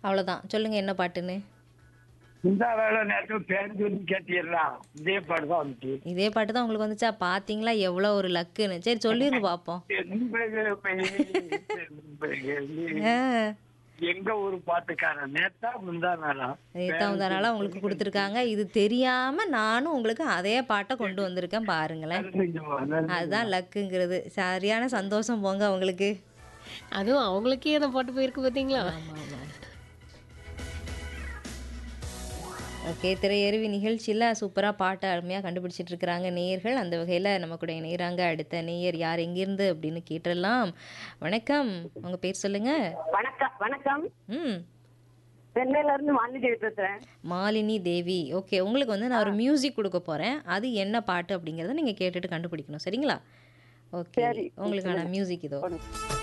அவ்வளோதான் சொல்லுங்க என்ன பாட்டுன்னு இந்த வேலை நேரத்தில் பேர் சொல்லி கேட்டிடலாம் இதே பாடு தான் வந்துச்சு இதே பாட்டு தான் உங்களுக்கு வந்துச்சா பார்த்தீங்களா எவ்வளோ ஒரு லக்குன்னு சரி சொல்லிருங்க பார்ப்போம் ஆ எங்க ஊர் பாட்டுக்காரன் நேத்தா முந்தா நாளா நேத்தாவதானால உங்களுக்கு கொடுத்துருக்காங்க இது தெரியாம நானும் உங்களுக்கு அதே பாட்டை கொண்டு வந்திருக்கேன் பாருங்களேன் அதுதான் லக்குங்கிறது சரியான சந்தோஷம் போங்க உங்களுக்கு அதுவும் அவங்களுக்கே அந்த பாட்டு போயிருக்கு பார்த்தீங்களா ஓகே திரையருவி நிகழ்ச்சியில் சூப்பராக பாட்டை அருமையாக கண்டுபிடிச்சிட்டு இருக்கிறாங்க நேயர்கள் அந்த வகையில் நம்ம கூட இணைகிறாங்க அடுத்த நேயர் யார் எங்கிருந்து அப்படின்னு கேட்டுடலாம் வணக்கம் உங்கள் பேர் சொல்லுங்க வணக்கம் வணக்கம் ம் சென்னையில இருந்து மாலினி பேசுறேன் மாலினி தேவி ஓகே உங்களுக்கு வந்து நான் ஒரு மியூசிக் கொடுக்க போகிறேன் அது என்ன பாட்டு அப்படிங்கிறத நீங்கள் கேட்டுட்டு கண்டுபிடிக்கணும் சரிங்களா ஓகே உங்களுக்கான மியூசிக் இதோ